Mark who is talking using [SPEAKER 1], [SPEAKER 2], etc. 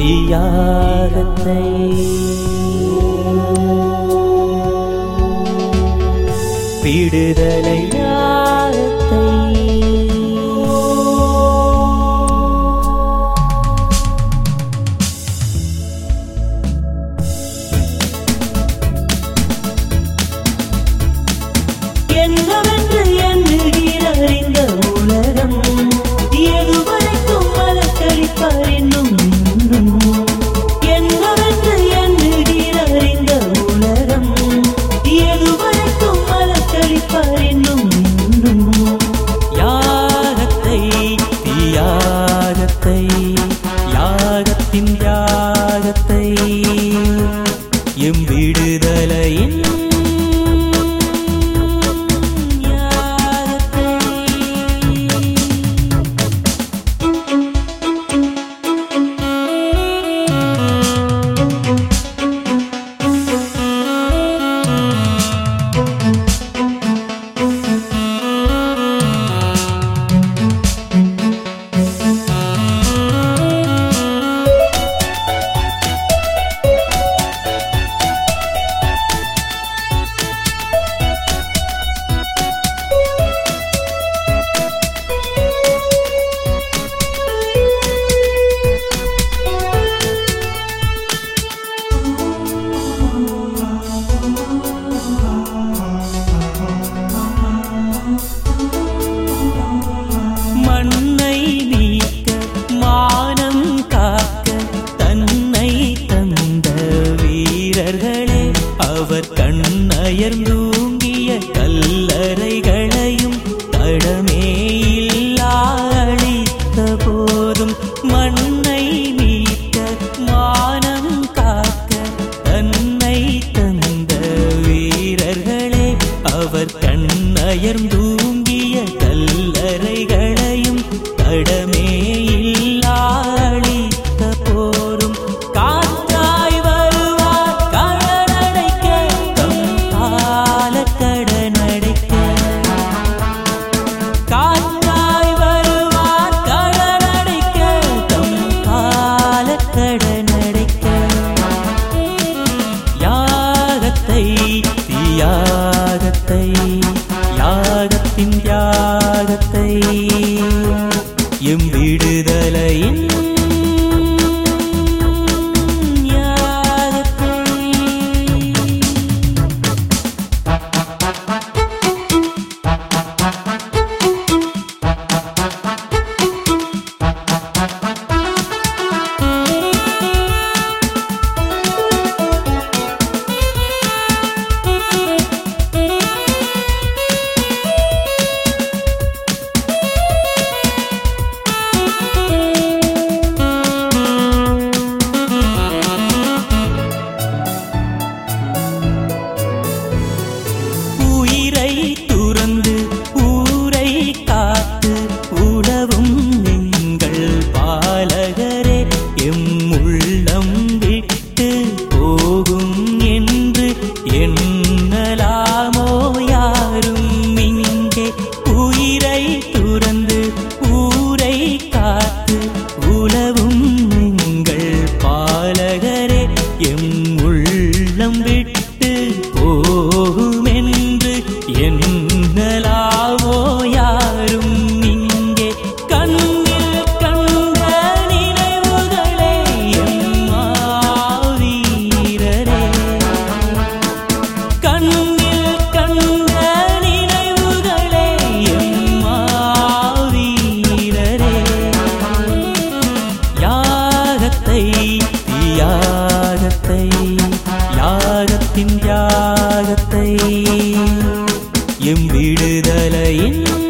[SPEAKER 1] தியாகத்தை விடுதலை யாகத்தை என்னவென்று எண்ணுகிறார் இந்த உலகம் எதுவரைக்கும் மலக்களிப்பார் என்னும் என்னவென்று எண்ணுகிறார் இந்த உலகம் எதுவரைக்கும் மலக்களிப்பார் என்னும் யாகத்தை தியாகத்தை யாகத்தின் யாகத்தை எம் விடுதலையின் யாகத்தை மண்ணை நீக்க மானம் காக்க தன்னை தந்த வீரர்களே அவர் கண்ணயர்ந்தூங்கிய கல்லறைகளையும் தடமே இல்லா அழித்த போதும் மண்ணை நீக்க மானம் காக்க தன்னை தந்த வீரர்களே அவர் கண்ணயர்ந்தூங்கிய கல்லறைகளையும் தடமே இல்லா அழித்த போரும் காற்றாய் வருவார் கடனடைக்க தம் கால கடனடைக்க காற்றாய் வருவார் கடனடைக்க தம் கால கடனடைக்க யாகத்தை தியாகத்தை யாகத்தின் யாகத்தை எம் விடுதலையின் யாகத்தை உயிரை துறந்து ஊரை காத்து உழவும் எங்கள் பாலகரே எம் உள்ளம் விட்டு போகும் என்று எண்ணலாமோ யாரும் இங்கே உயிரை துறந்து ஊரை காத்து உலவும் எங்கள் பாலகரே எம் உள்ளம் விட்டு போகும் என்று எண்ணலாவோ யாரும் இங்கே கண்ணில் கண்ட நினைவுகளே எம் மாவீரரே கண்ணில் கண்ட நினைவுகளே எம் மாவீரரே யாகத்தை தியாகத்தை யாகத்தின் யாகத்தை எம் விடுதலையின்